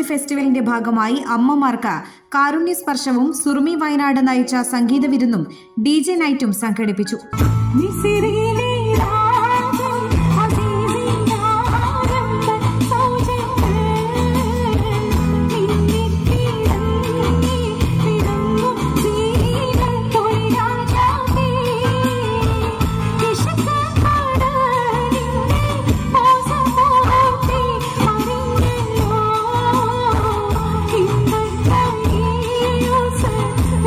music ഫെസ്റ്റിവലിന്റെ ഭാഗമായി അമ്മമാർക്ക് കാരുണ്യ സ്പർശവും സുറുമി വയനാട് നയിച്ച സംഗീത വിരുന്നും ഡി ജെ നൈറ്റും സംഘടിപ്പിച്ചു മിസിറിലെ രാഗം അതിവിനാരം സൗജന്യം നിന്നിത്തിരങ്ങി വിളങ്ങും ജീവൻ തൊഴിലാളി വിശക്കടലിന്റെ മോസമോഹത്തെ അറിഞ്ഞല്ലോ ഇന്നത്തെ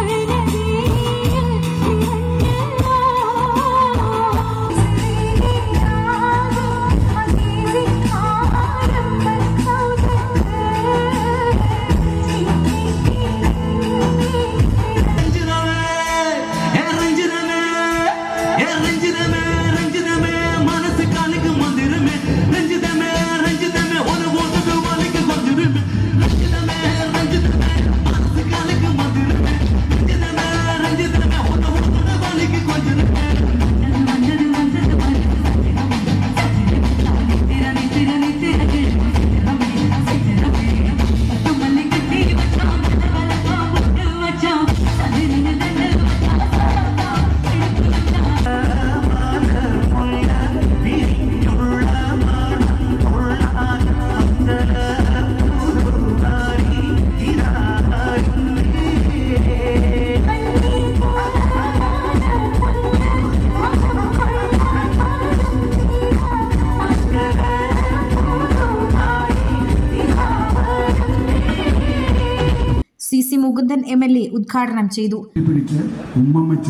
രഞ്ജിതമേ ഏ രഞ്ജിതമേ ഏ രഞ്ജിതമേ രഞ്ജിതമേ മനസ്സ് കാലിക്ക് മന്ദിരമേ രഞ്ജിതമേ രഞ്ജിതമേ ഒരു വോട്ട് വലിക്ക് കൊണ്ടിരുമേ രഞ്ജിതമേ രഞ്ജിതമേ മനസ്സ് കാലിക്ക് മന്ദിരമേ രഞ്ജിതമേ രഞ്ജിതമേ ഒരു വോട്ട് വലിക്ക് കൊണ്ടിരുമേ C C Mukundan M L A ഉദ്ഘാടനം ചെയ്തു പിടിച്ച് ഉമ്മം വെച്ച്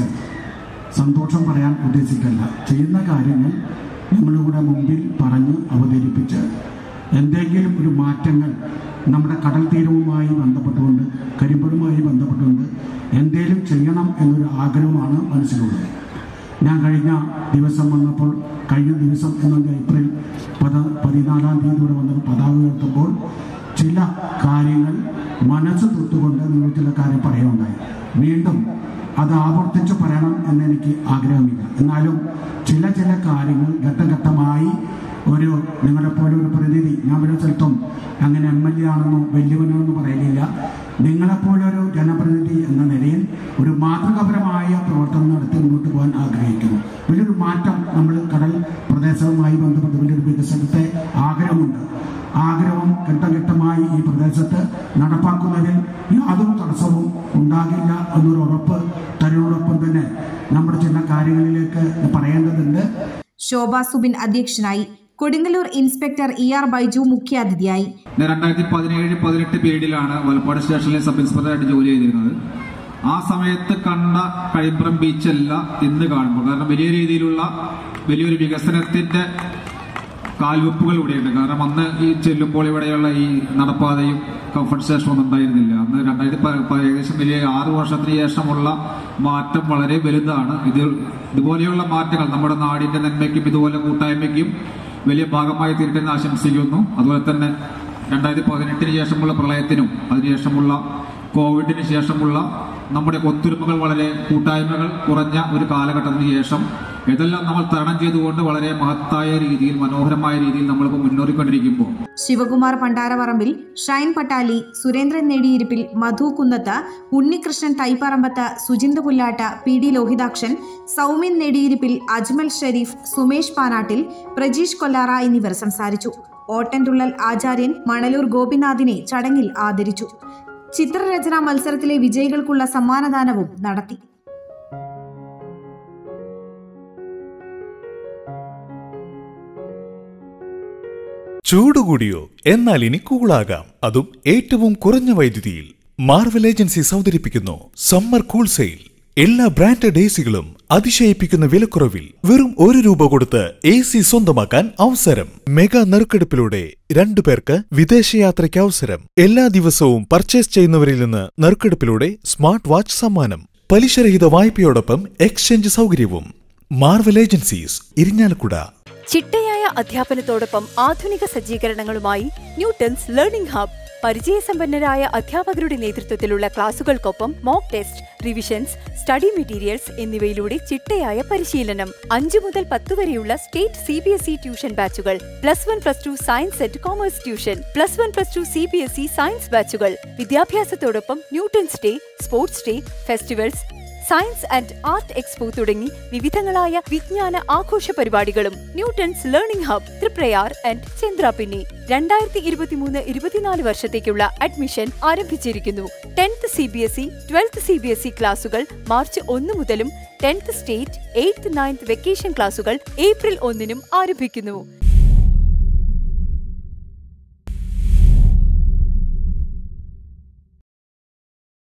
സന്തോഷം പറയാൻ ഉദ്ദേശിക്കല്ല ചെയ്യുന്ന കാര്യങ്ങൾ നിങ്ങളുടെ മുമ്പിൽ പറഞ്ഞ് അവതരിപ്പിച്ച് എന്തെങ്കിലും ഒരു മാറ്റങ്ങൾ നമ്മുടെ കടൽ തീരവുമായി ബന്ധപ്പെട്ടുകൊണ്ട് കരിമ്പടുമായി ബന്ധപ്പെട്ടുകൊണ്ട് എന്തെങ്കിലും ചെയ്യണം എന്നൊരു ആഗ്രഹമാണ് മനസ്സിലുള്ളത് ഞാൻ കഴിഞ്ഞ ദിവസം വന്നപ്പോൾ കഴിഞ്ഞ ദിവസം എന്ന ഏപ്രിൽ പത പതിനാലാം തീയതി ഇവിടെ വന്ന് പതാക ഉയർത്തുമ്പോൾ ചില കാര്യങ്ങൾ മനസ്സ് തൊട്ടുകൊണ്ട് നിങ്ങൾ ചില കാര്യം പറയുകയുണ്ടായി വീണ്ടും അത് ആവർത്തിച്ച് പറയണം എന്ന് എനിക്ക് ആഗ്രഹമില്ല എന്നാലും ചില ചില കാര്യങ്ങൾ ഘട്ടഘട്ടമായി ഒരു നിങ്ങളെ പോലെ ഒരു പ്രതിനിധി ഞാൻ ഒരു സ്ഥലത്തും അങ്ങനെ എം എൽ എ ആണെന്നോ വലിയവനാണെന്നോ പറയലില്ല നിങ്ങളെപ്പോലെ ഒരു ജനപ്രതിനിധി എന്ന നിലയിൽ ഒരു മാതൃകാപരമായ പ്രവർത്തനം നടത്തി മുന്നോട്ട് പോകാൻ ആഗ്രഹിക്കുന്നു വലിയൊരു മാറ്റം നമ്മൾ കടൽ പ്രദേശവുമായി ബന്ധപ്പെട്ട് വലിയൊരു വികസനത്തെ ആഗ്രഹമുണ്ട് ആഗ്രഹം ഘട്ടഘട്ടമായി ഈ പ്രദേശത്ത് നടപ്പാക്കുന്നതിൽ യാതൊരു തടസ്സവും ഉണ്ടാകില്ല എന്നൊരു ഉറപ്പ് തരുന്നതോടൊപ്പം തന്നെ നമ്മുടെ ചില കാര്യങ്ങളിലേക്ക് പറയേണ്ടതുണ്ട് ശോഭ സുബിൻ അധ്യക്ഷനായി Kodungallur inspector E R Baiju മുഖ്യാതിഥിയായി ഞാൻ രണ്ടായിരത്തി പതിനേഴ് പതിനെട്ട് പീരീഡിലാണ് വലപ്പാട് സ്റ്റേഷനിലെ സബ് ഇൻസ്പെക്ടറായിട്ട് ജോലി ചെയ്തിരുന്നത് ആ സമയത്ത് കണ്ട കഴിമ്പ്രം ബീച്ചല്ല ഇന്ന് കാണുമ്പോൾ കാരണം വലിയ രീതിയിലുള്ള വലിയൊരു വികസനത്തിന്റെ കാൽവെപ്പുകൾ ഇവിടെയുണ്ട് കാരണം അന്ന് ഈ ചെല്ലുമ്പോൾ ഇവിടെയുള്ള ഈ നടപ്പാതയും കംഫർട്ട് സ്റ്റേഷനും ഒന്നും ഉണ്ടായിരുന്നില്ല അന്ന് രണ്ടായിരത്തി പ- പ- ഏകദേശം വലിയ ആറു വർഷത്തിന് ശേഷമുള്ള മാറ്റം വളരെ വലുതാണ് ഇത് ഇതുപോലെയുള്ള മാറ്റങ്ങൾ നമ്മുടെ നാടിന്റെ നന്മയ്ക്കും ഇതുപോലെ കൂട്ടായ്മയ്ക്കും വലിയ ഭാഗമായി തീരട്ടെന്ന് ആശംസിക്കുന്നു അതുപോലെ തന്നെ രണ്ടായിരത്തി പതിനെട്ടിന് ശേഷമുള്ള പ്രളയത്തിനും അതിനുശേഷമുള്ള കോവിഡിന് ശേഷമുള്ള നമ്മുടെ ഒത്തൊരുമകൾ വളരെ കൂട്ടായ്മകൾ കുറഞ്ഞ ഒരു കാലഘട്ടത്തിന് ശേഷം ഇതെല്ലാം നമ്മൾ തരണം ചെയ്തുകൊണ്ട് വളരെ മഹത്തായ രീതിയിൽ മനോഹരമായ രീതിയിൽ നമ്മളിപ്പോൾ മുന്നോറിക്കൊണ്ടിരിക്കുമ്പോൾ ശിവകുമാർ പണ്ടാരപറമ്പിൽ ഷൈൻ പട്ടാലി സുരേന്ദ്രൻ നെടിയിരിപ്പിൽ മധു കുന്നത്ത് ഉണ്ണികൃഷ്ണൻ തൈപ്പറമ്പത്ത് സുജിന്ത പുല്ലാട്ട് പി ഡി ലോഹിതാക്ഷൻ സൗമ്യൻ നെടിയിരിപ്പിൽ അജ്മൽ ഷെരീഫ് സുമേഷ് പാനാട്ടിൽ പ്രജീഷ് കൊല്ലാറ എന്നിവർ സംസാരിച്ചു ഓട്ടൻതുള്ളൽ ആചാര്യൻ മണലൂർ ഗോപിനാഥിനെ ചടങ്ങിൽ ആദരിച്ചു ചിത്രരചനാ മത്സരത്തിലെ വിജയികൾക്കുള്ള സമ്മാനദാനവും നടത്തി ചൂടുകൂടിയോ എന്നാൽ ഇനി കൂളാകാം അതും ഏറ്റവും കുറഞ്ഞ വൈദ്യുതിയിൽ മാർവൽ ഏജൻസീസ് അവതരിപ്പിക്കുന്നു സമ്മർ കൂൾ സെയിൽ എല്ലാ ബ്രാൻഡഡ് എ സികളും അതിശയിപ്പിക്കുന്ന വിലക്കുറവിൽ വെറും ഒരു രൂപ കൊടുത്ത് എ സി സ്വന്തമാക്കാൻ അവസരം മെഗാ നറുക്കെടുപ്പിലൂടെ രണ്ടു പേർക്ക് വിദേശയാത്രയ്ക്ക് അവസരം എല്ലാ ദിവസവും പർച്ചേസ് ചെയ്യുന്നവരിൽ നിന്ന് നറുക്കെടുപ്പിലൂടെ സ്മാർട്ട് വാച്ച് സമ്മാനം പലിശരഹിത വായ്പയോടൊപ്പം എക്സ്ചേഞ്ച് സൗകര്യവും മാർവൽ ഏജൻസീസ് ഇരിഞ്ഞാലക്കുട ചിട്ടയായ അധ്യാപനത്തോടൊപ്പം ആധുനിക സജ്ജീകരണങ്ങളുമായി ന്യൂട്ടൺസ് ലേണിംഗ് ഹബ് പരിചയസമ്പന്നരായ അധ്യാപകരുടെ നേതൃത്വത്തിലുള്ള ക്ലാസുകൾക്കൊപ്പം mock test revisions study materials എന്നിവയിലൂടെ ചിട്ടയായ പരിശീലനം അഞ്ചു മുതൽ പത്ത് വരെയുള്ള state C B S E tuition ബാച്ചുകൾ plus one plus two science and commerce tuition plus one plus two C B S E science ബാച്ചുകൾ വിദ്യാഭ്യാസത്തോടൊപ്പം Newton's day sports day festivals science and art expo തുടങ്ങി വിവിധങ്ങളായ വിജ്ഞാന ആഘോഷ പരിപാടികളും Newton's learning hub Triprayar and Chandrapinni രണ്ടായിരത്തി ഇരുപത്തിമൂന്ന് ഇരുപത്തിനാല് വർഷത്തേക്കുള്ള അഡ്മിഷൻ ആരംഭിച്ചിരിക്കുന്നു tenth C B S E twelfth C B S E ക്ലാസുകൾ മാർച്ച് ഒന്ന് മുതലും tenth state eighth ninth vacation ക്ലാസുകൾ ഏപ്രിൽ ഒന്നിനും ആരംഭിക്കുന്നു